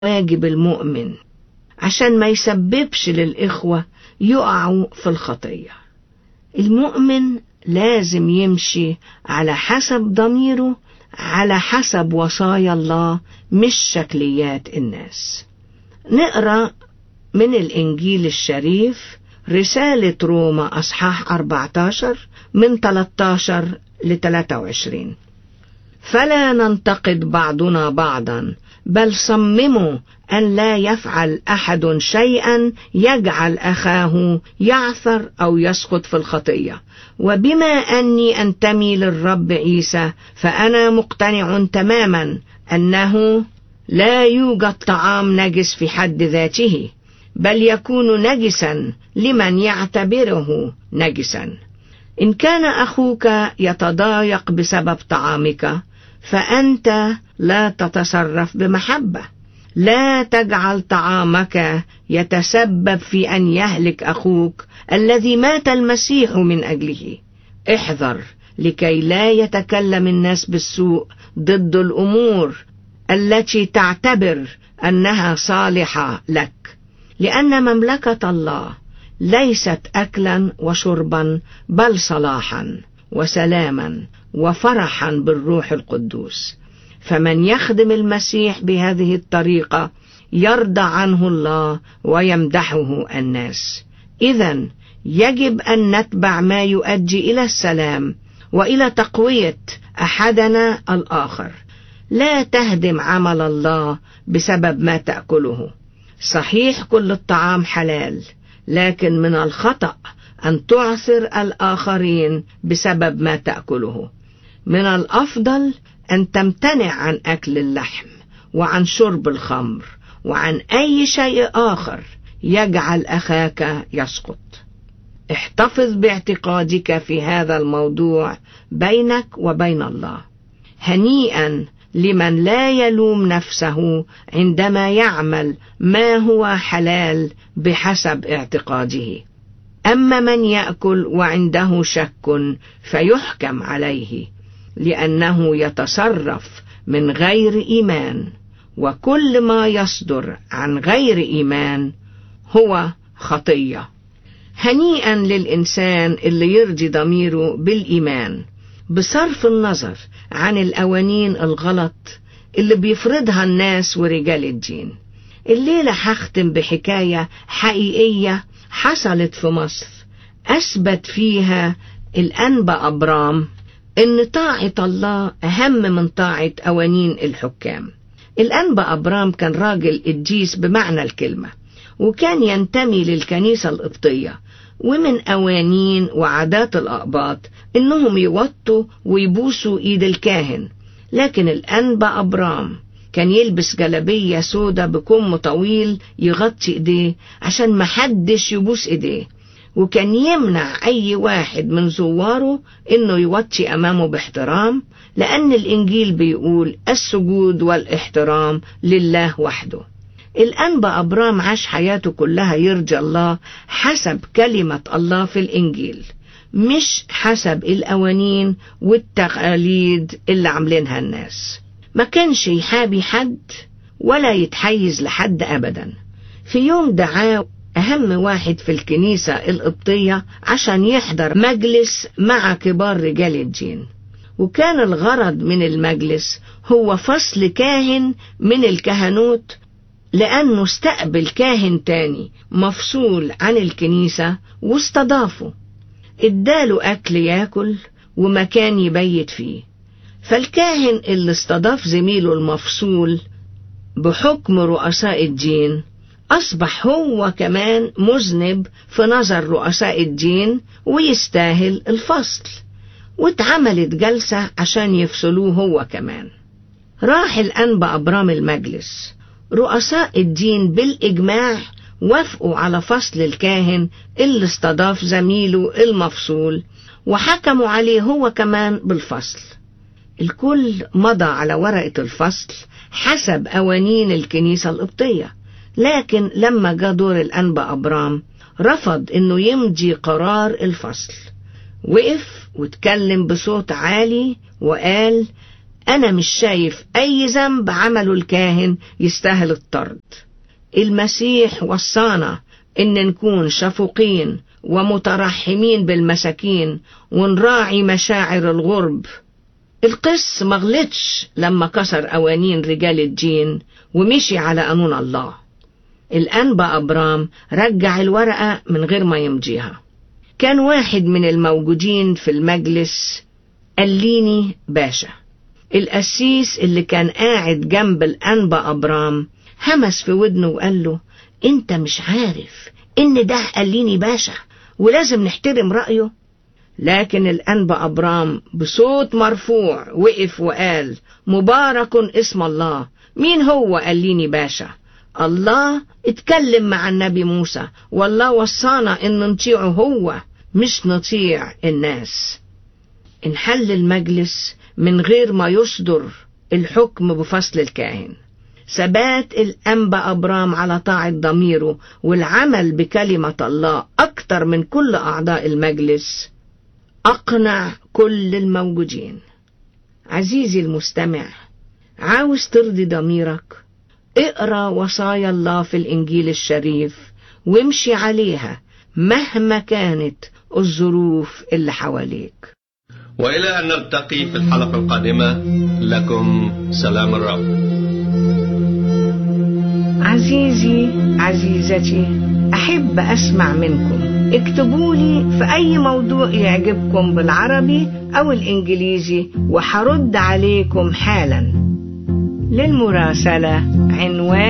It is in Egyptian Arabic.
واجب المؤمن عشان ما يسببش للإخوة يقعوا في الخطية المؤمن لازم يمشي على حسب ضميره على حسب وصايا الله مش شكليات الناس نقرأ من الإنجيل الشريف رسالة روما أصحاح 14 من 13 ل 23 فلا ننتقد بعضنا بعضا بل صمموا أن لا يفعل أحد شيئا يجعل أخاه يعثر أو يسقط في الخطية وبما أني أنتمي للرب عيسى فأنا مقتنع تماما أنه لا يوجد طعام نجس في حد ذاته بل يكون نجسا لمن يعتبره نجسا إن كان أخوك يتضايق بسبب طعامك فأنت لا تتصرف بمحبة لا تجعل طعامك يتسبب في أن يهلك أخوك الذي مات المسيح من أجله احذر لكي لا يتكلم الناس بالسوء ضد الأمور التي تعتبر أنها صالحة لك لأن مملكة الله ليست أكلا وشربا بل صلاحا وسلاما وفرحا بالروح القدوس فمن يخدم المسيح بهذه الطريقة يرضى عنه الله ويمدحه الناس إذا يجب أن نتبع ما يؤدي إلى السلام وإلى تقوية أحدنا الآخر لا تهدم عمل الله بسبب ما تأكله صحيح كل الطعام حلال لكن من الخطأ أن تعثر الآخرين بسبب ما تأكله من الأفضل أن تمتنع عن أكل اللحم وعن شرب الخمر وعن أي شيء آخر يجعل أخاك يسقط احتفظ باعتقادك في هذا الموضوع بينك وبين الله هنيئا لمن لا يلوم نفسه عندما يعمل ما هو حلال بحسب اعتقاده أما من يأكل وعنده شك فيحكم عليه لأنه يتصرف من غير إيمان وكل ما يصدر عن غير إيمان هو خطية هنيئا للإنسان اللي يرضي ضميره بالإيمان بصرف النظر عن الأوانين الغلط اللي بيفرضها الناس ورجال الدين الليلة هختم بحكاية حقيقية حصلت في مصر أثبت فيها الأنبا أبرام إن طاعة الله أهم من طاعة أوانين الحكام الأنبا أبرام كان راجل قديس بمعنى الكلمة وكان ينتمي للكنيسة القبطية ومن أوانين وعادات الأقباط إنهم يوطوا ويبوسوا إيد الكاهن لكن الأنبا أبرام كان يلبس جلبية سودا بكم طويل يغطي إيديه عشان محدش يبوس إيديه وكان يمنع أي واحد من زواره إنه يوطي أمامه باحترام لأن الإنجيل بيقول السجود والاحترام لله وحده الأنبا أبرام عاش حياته كلها يرجى الله حسب كلمة الله في الإنجيل مش حسب الأوانين والتقاليد اللي عاملينها الناس ما كانش يحابي حد ولا يتحيز لحد أبدا في يوم دعاه أهم واحد في الكنيسة القبطية عشان يحضر مجلس مع كبار رجال الدين وكان الغرض من المجلس هو فصل كاهن من الكهنوت لأنه استقبل كاهن تاني مفصول عن الكنيسة واستضافه اداله أكل ياكل ومكان يبيت فيه فالكاهن اللي استضاف زميله المفصول بحكم رؤساء الدين أصبح هو كمان مذنب في نظر رؤساء الدين ويستاهل الفصل واتعملت جلسة عشان يفصلوه هو كمان راح الأنبا أبرام المجلس رؤساء الدين بالإجماع وافقوا على فصل الكاهن اللي استضاف زميله المفصول وحكموا عليه هو كمان بالفصل الكل مضى على ورقة الفصل حسب أوانين الكنيسة القبطية لكن لما جاء دور الأنبا أبرام رفض إنه يمضي قرار الفصل وقف واتكلم بصوت عالي وقال أنا مش شايف أي ذنب عمله الكاهن يستاهل الطرد المسيح وصانا إن نكون شفوقين ومترحمين بالمساكين ونراعي مشاعر الغرب القس مغلطش لما كسر أوانين رجال الدين ومشي على قانون الله الأنبا أبرام رجع الورقة من غير ما يمضيها كان واحد من الموجودين في المجلس قاليني باشا القسيس اللي كان قاعد جنب الأنبا أبرام همس في ودنه وقال له انت مش عارف ان ده قاليني باشا ولازم نحترم رأيه لكن الأنبا أبرام بصوت مرفوع وقف وقال مبارك اسم الله مين هو قاليني باشا الله اتكلم مع النبي موسى والله وصانا ان نطيعه هو مش نطيع الناس انحل المجلس من غير ما يصدر الحكم بفصل الكاهن ثبات الأنبا أبرام على طاعة ضميره والعمل بكلمة الله أكتر من كل أعضاء المجلس أقنع كل الموجودين عزيزي المستمع عاوز ترضي ضميرك اقرا وصايا الله في الإنجيل الشريف وامشي عليها مهما كانت الظروف اللي حواليك وإلى أن نلتقي في الحلقة القادمة لكم سلام الرب عزيزي عزيزتي أحب أسمع منكم اكتبوا لي في أي موضوع يعجبكم بالعربي أو الإنجليزي وحرد عليكم حالا للمراسلة عنوان